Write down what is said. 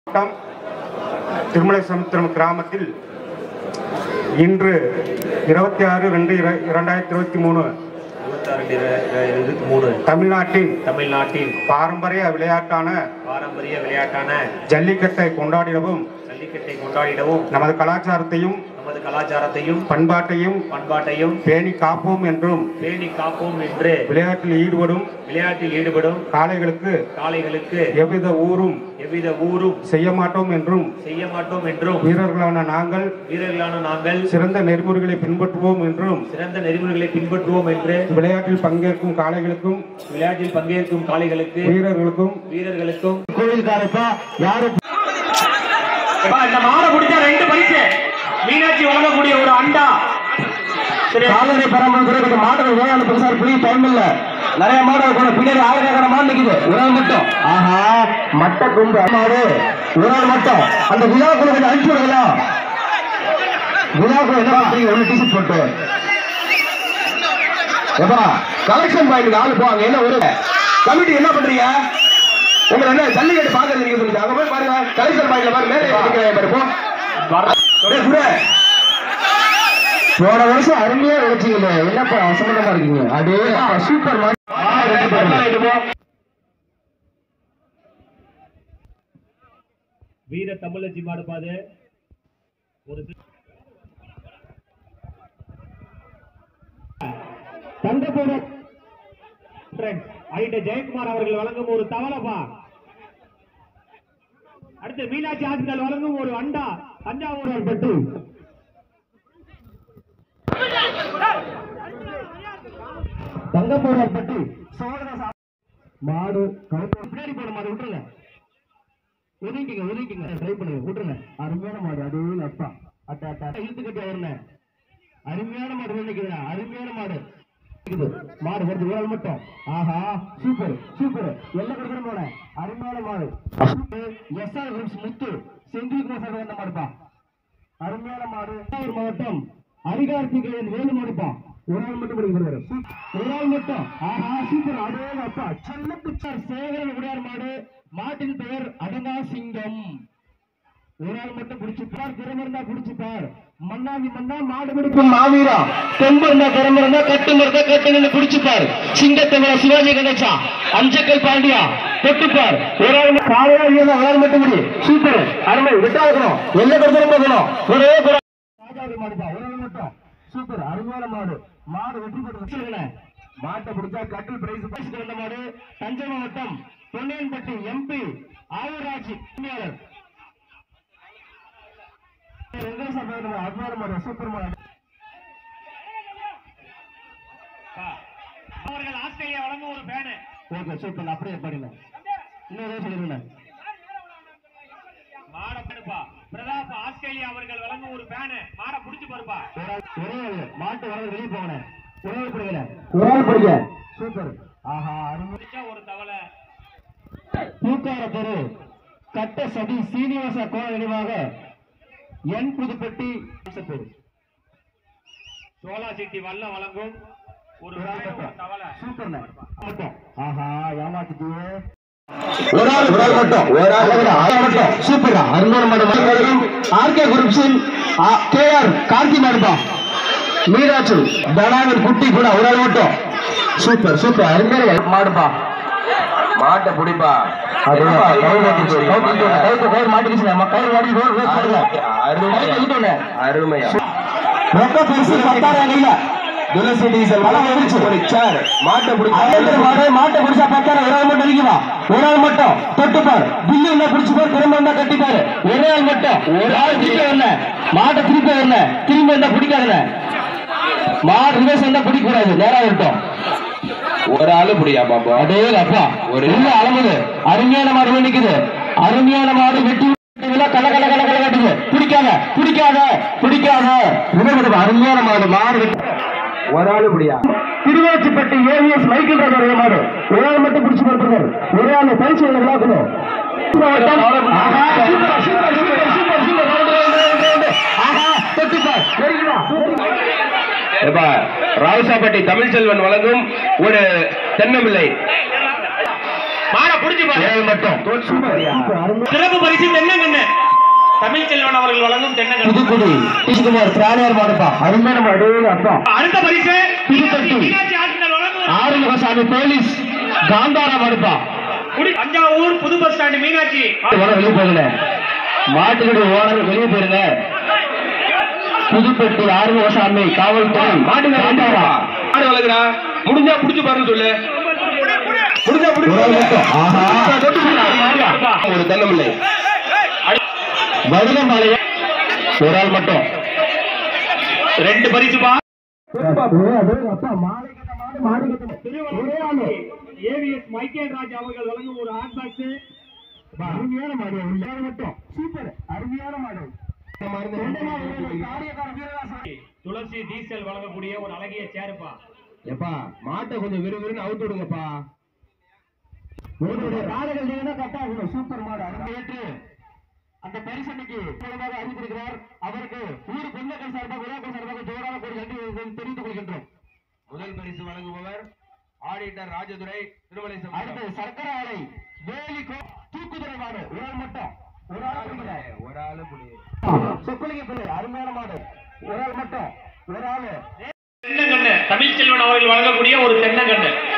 மாவட்டம் திருமலை சமுத்திரம் கிராமத்தில் இன்று இருபத்தி ஆறு ரெண்டு இரண்டாயிரத்தி இருபத்தி மூணு இருபத்தாறு இருபத்தி மூணு தமிழ்நாட்டின் தமிழ்நாட்டின் பாரம்பரிய விளையாட்டான பாரம்பரிய விளையாட்டான ஜல்லிக்கட்டை கொண்டாடிடவும் ஜல்லிக்கட்டை கொண்டாடிடவும் நமது கலாச்சாரத்தையும் நமது கலாச்சாரத்தையும் பண்பாட்டையும் பண்பாட்டையும் பேணி காப்போம் என்றும் பேணி காப்போம் என்று விளையாட்டில் ஈடுபடும் விளையாட்டில் ஈடுபடும் காளைகளுக்கு காளைகளுக்கு எவ்வித ஊரும் எவ்வித ஊரும் செய்ய மாட்டோம் என்றும் செய்ய மாட்டோம் என்றும் வீரர்களான நாங்கள் வீரர்களான நாங்கள் சிறந்த நெறிமுறைகளை பின்பற்றுவோம் என்றும் சிறந்த நெறிமுறைகளை பின்பற்றுவோம் என்று விளையாட்டில் பங்கேற்கும் காளைகளுக்கும் விளையாட்டில் பங்கேற்கும் காளைகளுக்கு வீரர்களுக்கும் வீரர்களுக்கும் கோவில்காரப்பா யாரும் இந்த மாடை பிடிச்சா ரெண்டு பரிசு மீனாட்சி வழங்கக்கூடிய ஒரு அண்டா கால்நடை பராமரிப்புறை கொஞ்சம் மாடுகள் வேளாண் பெருசா புரிய டைம் இல்ல நிறைய மாடுகள் கூட பின்னாடி ஆயிரக்கணக்கான மாடு நிக்குது ஒரு ஆள் மட்டும் ஆஹா மட்ட கொம்பு மாடு ஒரு ஆள் மட்டும் அந்த விழாக்குள்ள கொஞ்சம் அனுப்பிச்சு விடுங்களா விழாக்குள்ள என்ன பண்றீங்க ஒண்ணு டிஷர்ட் போட்டு எப்பா கலெக்ஷன் பாயிண்ட் ஆளு போவாங்க என்ன ஒரு கமிட்டி என்ன பண்றீங்க உங்களை என்ன ஜல்லிக்கட்டு பாக்குறது நீங்க சொல்லுங்க அங்க போய் பாருங்க கலெக்ஷன் பாயிண்ட்ல பாருங்க மேலே இருக்கிற பாரு போ டேய், குரு. போன வருஷம் அருமையா உழைச்சிங்களே என்னப்பா அசம்பந்தமா இருக்கீங்க அதே சூப்பர் வீர தமிழச்சி மாடு பாது ஒரு தங்கப்போட ஐட்ட ஜெயக்குமார் அவர்கள் வழங்கும் ஒரு தவளப்பா அடுத்து மீனாட்சி ஹாஸ்பிட்டல் வழங்கும் ஒரு அண்டா தஞ்சாவூர் பட்டு தங்கப்போட பட்டி மாடு கருப்பு பின்னாடி போன மாடு விட்டுருங்க ஒதுக்கிங்க ஒதுக்கிங்க ட்ரை பண்ணுங்க விட்டுருங்க அருமையான மாடு அதே அப்பா அட்டா அட்டா இழுத்து கட்டி வரணும் அருமையான மாடு நினைக்குதுண்ணா அருமையான மாடு இருக்குது. மாடு வருது ஒரு ஆள் மட்டும் ஆஹா சூப்பர் சூப்பர் எல்லாம் கொடுக்குற போன அருமையான மாடு SR groups Muthu Senthilkumar sir வந்த மாடுப்பா அருமையான மாடு ஒரு மாவட்டம் அரிகார்த்திகேயன் வேலு மாடுப்பா ஒரு ஆள் மட்டும் படிக்கிறாரு ஒரு ஆள் மட்டும் ஆஹா சூப்பர் அதே அப்பா செல்ல பிச்சார் சேகரன் உடையார் மாடு மாட்டின் பெயர் அடங்கா சிங்கம் ஒரு ஆள் மட்டும் பிடிச்சுப்பார் திறமை இருந்தா பிடிச்சுப்பார் மண்ணாதி மண்ணா மாடு பிடிக்கும் மாவீரா தெம்பு இருந்தா திறமை இருந்தா கட்டு இருந்தா கட்டு நின்று பிடிச்சுப்பார் சிங்கத்தமிழ சிவாஜி கணேசா அஞ்சக்கல் பாண்டியா தொட்டுப்பார் ஒரு ஆள் மட்டும் காலையா இல்லையா ஒரு ஆள் மட்டும் முடி சூப்பர் அருமை விட்டா இருக்கணும் எல்லை கொடுத்து இருக்கணும் ஒரே குறை ராஜாவி மாடுப்பா ஒரு ஆள் மட்டும் சூப்பர் அருமையான மாடு மாடு வெற்றி பெற்று வச்சிருக்கேன் மாட்டை பிடிச்சா கட்டில் பிரைஸ் பரிசு வந்த மாடு தஞ்சை மாவட்டம் பொன்னியன்பட்டி எம்பி ஆயூராட்சி உரிமையாளர் வெங்கடேச பேர் அருமையான மாடு சூப்பர் மாடு அவர்கள் ஆஸ்திரேலியா வழங்கும் ஒரு பேனு ஓகே சூப்பர் அப்படியே பாருங்க இன்னும் ஏதோ சொல்லிருந்தேன் மாட பெருப்பா பிரதாப் ஆஸ்திரேலியா அவர்கள் வழங்கும் ஒரு பேனு மாட புடிச்சு பாருப்பா ஒரே ஆளு. மாட்டு வர வெளியே போகணும் ஒரு ஆள் பிடிக்கல ஒரு ஆள் பிடிக்க சூப்பர் ஆஹா அருமை புடிச்சா ஒரு தவளை பூக்கார தெரு கட்ட சதி சீனிவாச கோல நினைவாக என் புதுப்பட்டி பேரு சோலா சிட்டி வல்லம் வழங்கும் ஒரு ஒரு ஆள் பேனு, ஒரு மட்டும் தவளை சூப்பர்ண்ணே மட்டும் ஆஹா ஏமாத்திட்டியே ஒரு ஆள் ஒரு ஆள் மட்டும் ஒரு ஆள் ஆள் மட்டும் சூப்பரா அருமையான மாடு மலைகளும் ஆர்கே குரூப்ஸின் கே ஆர் கார்த்தி மாடுப்பா மீராட்சி தனாவின் குட்டி கூட ஒரு ஆள் மட்டும் சூப்பர் சூப்பர் அருமையான மாடுப்பா மாட்டை பிடிப்பா அருமையா ரொக்க பரிசு பத்தாயிரம் கையில துளசி டீசல் மழை வந்துருச்சு சார் மாட்டை பிடிச்சா மாடு மாட்டை பிடிச்சா பத்தாயிரம் ஒரு ஆள் மட்டும் நிற்குவா ஒரு ஆள் மட்டும் தொட்டுப்பார் பில்லு என்ன பிடிச்சு பாரு திரும்ப இருந்தா கட்டிப்பாரு ஒரே ஆள் மட்டும் ஒரு ஆள் திருப்பி வரல மாட்டை திருப்பி வரல திரும்ப இருந்தா பிடிக்காதுல மாடு ரிவர்ஸ் இருந்தா பிடிக்க கூடாது நேரா இருக்கட்டும் ஒரு ஆளு பிடியா பாப்பா அதே அப்பா ஒரு இல்ல அளவுது அருமையான மாடு நிக்குது அருமையான மாடு வெட்டி விட்டதுல கல கல கல கல கட்டுது பிடிக்காத பிடிக்காத பிடிக்காத வினோதம் அருமையான மாடு மாடு வெட்டி ஒரு ஆளு பிடியா திருவாச்சிப்பட்டி ஏவிஎஸ் மைக்கேல் ராஜா ஒரே மாடு ஒரு ஆள் மட்டும் பிடிச்சு கொடுத்துருக்காரு ஒரே ஆள் பரிசு விளாக்கணும் ஆஹா super super super super super round, round, round, round. ஆஹா தொட்டுப்பார் தெரியுமா ஏப்பா ராவசாப்பட்டி தமிழ்ச்செல்வன் வழங்கும் ஒரு தென்னமில்லை மாட புடிச்சு பறிச்சு பாரு ஏழு மட்டும் சிறப்பு பரிசு தென்னங்கண்ணு தமிழ் செல்வன் அவர்கள் வழங்கும் தென்னங்கண்ணு புதுக்குடி கிருஷ்ணகுமார் பிராணியார் மாடுப்பா அருமையான மாடு அப்பா அடுத்த பரிசு புதுப்பட்டி. மீனாட்சி ஆட்கள் வழங்கும் ஆறுமுகசாமி போலீஸ் காந்தார மாடுப்பா குடி- தஞ்சாவூர் புது பஸ் ஸ்டாண்ட் மீனாட்சி ஓனர் வெளியே போகல மாட்டுக்கடி ஓனர் வெளியே போயிருங்க புதுப்பட்டி ஆறுமுகசாமி காவல்துறை காந்தாரா. மாடு வளர்க்குறா முடிஞ்சா புடிச்சு பாருன்னு சொல்லு முடிஞ்சா ஒரு ஆள் புடிச்சு மட்டும். ஆஹா. ஒரு தன்னமில்லை வடுகம்பாளையம் ஒரு ஆள் மட்டும் ரெண்டு பரிசு பா ஏவிஎஸ் மைக்கேல் ராஜ் அவர்கள் வழங்கும் ஒரு ஹாட் பாக்ஸ் அருமையான மாடு ஒரு ஆள் மட்டும் சூப்பர் அருமையான மாடு துளசி டீசல் வழங்கக்கூடிய ஒரு அழகிய சேருப்பா எப்பா மாட்டை கொஞ்சம் விறுவிறுன்னு அவுத்து விடுங்கப்பா உங்களுடைய காலைகள் நீங்க கரெக்டா இருக்கணும் சூப்பர் மாடு அருமை ஏற்று அந்த பரிசனைக்கு மூலமாக அறிவித்திருக்கிறார் அவருக்கு ஊர் பொன்னக்கள் சார்பாக உலகம் சார்பாக ஜோரான ஒரு நன்றி தெரிவித்துக் கொள்கின்றோம் முதல் பரிசு வழங்குபவர் ஆடிட்டர் ராஜதுரை திருமலை அடுத்து சர்க்கரை ஆலை வேலி கோ- தூக்குதுறை மாடு ஒரு ஆள் மட்டும் ஒரு ஆள் பிடிக்கல. ஒரு ஆளு புடி சொக்குலிங்க பிள்ளை அருமையான மாடு ஒரு ஆள் மட்டும் ஒரு ஆளு தென்னங்கண்ணு தமிழ் செல்வன் அவர்கள் வழங்கக்கூடிய ஒரு தென்னங்கண்ணு